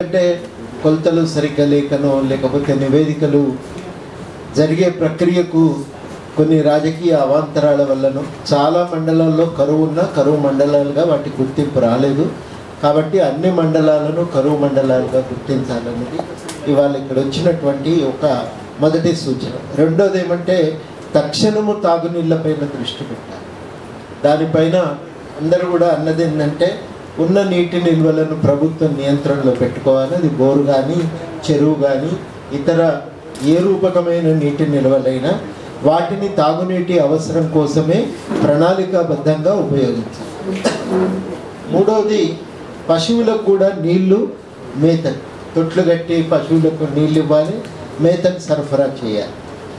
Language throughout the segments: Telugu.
అంటే కొలతలు సరిగ్గా లేకనో లేకపోతే నివేదికలు జరిగే ప్రక్రియకు కొన్ని రాజకీయ అవాంతరాల వల్లనో చాలా మండలాల్లో కరువు ఉన్న కరువు మండలాలుగా వాటి గుర్తింపు రాలేదు కాబట్టి అన్ని మండలాలను కరువు మండలాలుగా గుర్తించాలన్నది ఇవాళ ఇక్కడ వచ్చినటువంటి ఒక మొదటి సూచన రెండోది ఏమంటే తక్షణము తాగునీళ్ళపైన దృష్టి పెట్టాలి దానిపైన అందరూ కూడా అన్నది ఏంటంటే ఉన్న నీటి నిల్వలను ప్రభుత్వం నియంత్రణలో పెట్టుకోవాలి అది బోరు కానీ చెరువు కానీ ఇతర ఏ రూపకమైన నీటి నిల్వలైనా వాటిని తాగునీటి అవసరం కోసమే ప్రణాళికాబద్ధంగా ఉపయోగించాలి మూడవది పశువులకు కూడా నీళ్లు మేత తొట్లు కట్టి పశువులకు నీళ్ళు ఇవ్వాలి మేతకు సరఫరా చేయాలి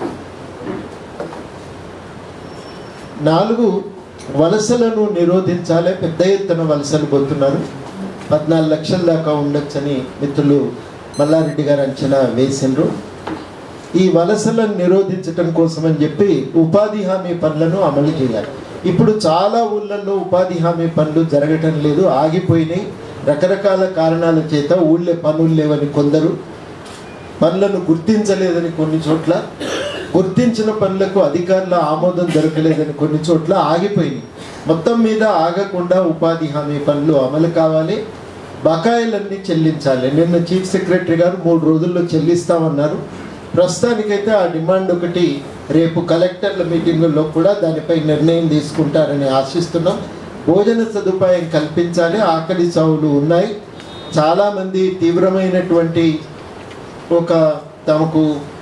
నాలుగు వలసలను నిరోధించాలి పెద్ద ఎత్తున వలసలు పోతున్నారు పద్నాలుగు లక్షల దాకా ఉండొచ్చని మిత్రులు మల్లారెడ్డి గారు అంచనా వేసిండ్రు ఈ వలసలను నిరోధించటం కోసం అని చెప్పి ఉపాధి హామీ పనులను అమలు చేయాలి ఇప్పుడు చాలా ఊళ్ళల్లో ఉపాధి హామీ పనులు జరగటం లేదు ఆగిపోయినాయి రకరకాల కారణాల చేత ఊళ్ళే పనులు లేవని కొందరు పనులను గుర్తించలేదని కొన్ని చోట్ల గుర్తించిన పనులకు అధికారుల ఆమోదం దొరకలేదని కొన్ని చోట్ల ఆగిపోయినాయి మొత్తం మీద ఆగకుండా ఉపాధి హామీ పనులు అమలు కావాలి బకాయిలన్నీ చెల్లించాలి నిన్న చీఫ్ సెక్రటరీ గారు మూడు రోజుల్లో చెల్లిస్తామన్నారు ప్రస్తుతానికైతే ఆ డిమాండ్ ఒకటి రేపు కలెక్టర్ల మీటింగుల్లో కూడా దానిపై నిర్ణయం తీసుకుంటారని ఆశిస్తున్నాం భోజన సదుపాయం కల్పించాలి ఆకలి చావులు ఉన్నాయి చాలామంది తీవ్రమైనటువంటి ఒక తమకు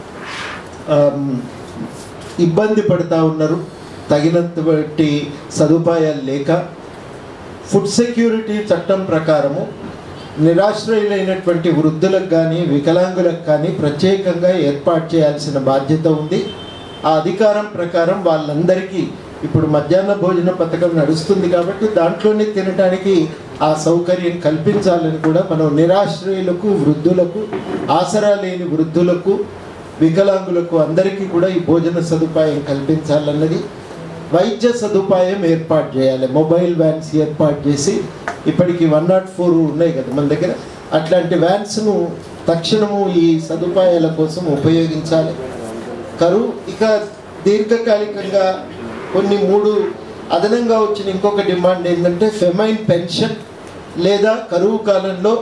ఆమ్, ఇబ్బంది పడుతూ ఉన్నారు తగినంత బట్టి సదుపాయాలు లేక ఫుడ్ సెక్యూరిటీ చట్టం ప్రకారము నిరాశ్రయులైనటువంటి వృద్ధులకు కానీ వికలాంగులకు కానీ ప్రత్యేకంగా ఏర్పాటు చేయాల్సిన బాధ్యత ఉంది ఆ అధికారం ప్రకారం వాళ్ళందరికీ ఇప్పుడు మధ్యాహ్న భోజన పథకం నడుస్తుంది కాబట్టి దాంట్లోనే తినడానికి ఆ సౌకర్యం కల్పించాలని కూడా మనం నిరాశ్రయులకు వృద్ధులకు ఆసరా లేని వృద్ధులకు వికలాంగులకు అందరికీ కూడా ఈ భోజన సదుపాయం కల్పించాలన్నది వైద్య సదుపాయం ఏర్పాటు చేయాలి మొబైల్ వ్యాన్స్ ఏర్పాటు చేసి ఇప్పటికి వన్ నాట్ ఫోర్ ఉన్నాయి కదా మన దగ్గర అట్లాంటి వ్యాన్స్ను తక్షణము ఈ సదుపాయాల కోసం ఉపయోగించాలి కరువు ఇక దీర్ఘకాలికంగా కొన్ని మూడు అదనంగా వచ్చిన ఇంకొక డిమాండ్ ఏంటంటే ఫెమైన్ పెన్షన్ లేదా కరువు కాలంలో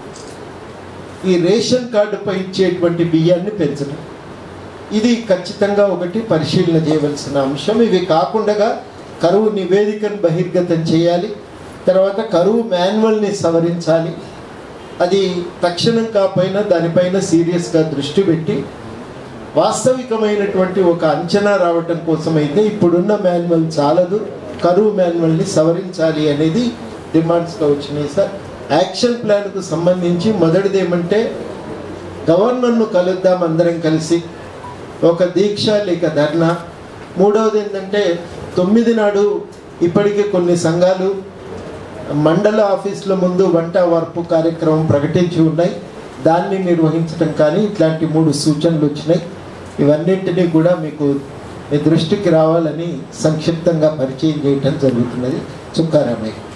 ఈ రేషన్ కార్డుపై ఇచ్చేటువంటి బియ్యాన్ని పెంచడం ఇది ఖచ్చితంగా ఒకటి పరిశీలన చేయవలసిన అంశం ఇవి కాకుండా కరువు నివేదికను బహిర్గతం చేయాలి తర్వాత కరువు మాన్యువల్ని సవరించాలి అది తక్షణం కాపైన దానిపైన సీరియస్గా దృష్టి పెట్టి వాస్తవికమైనటువంటి ఒక అంచనా రావటం కోసం అయితే ఇప్పుడున్న మాన్యువల్ చాలదు కరువు మాన్యువల్ని సవరించాలి అనేది డిమాండ్స్గా వచ్చినాయి సార్ యాక్షన్ ప్లాన్కు సంబంధించి మొదటిది ఏమంటే గవర్నర్ను కలుద్దాం అందరం కలిసి ఒక దీక్ష లేక ధర్నా మూడవది ఏంటంటే తొమ్మిది నాడు ఇప్పటికే కొన్ని సంఘాలు మండల ఆఫీసుల ముందు వంట వార్పు కార్యక్రమం ప్రకటించి ఉన్నాయి దాన్ని నిర్వహించడం కానీ ఇట్లాంటి మూడు సూచనలు వచ్చినాయి ఇవన్నింటినీ కూడా మీకు మీ దృష్టికి రావాలని సంక్షిప్తంగా పరిచయం చేయటం జరుగుతున్నది చుక్కారామయ్య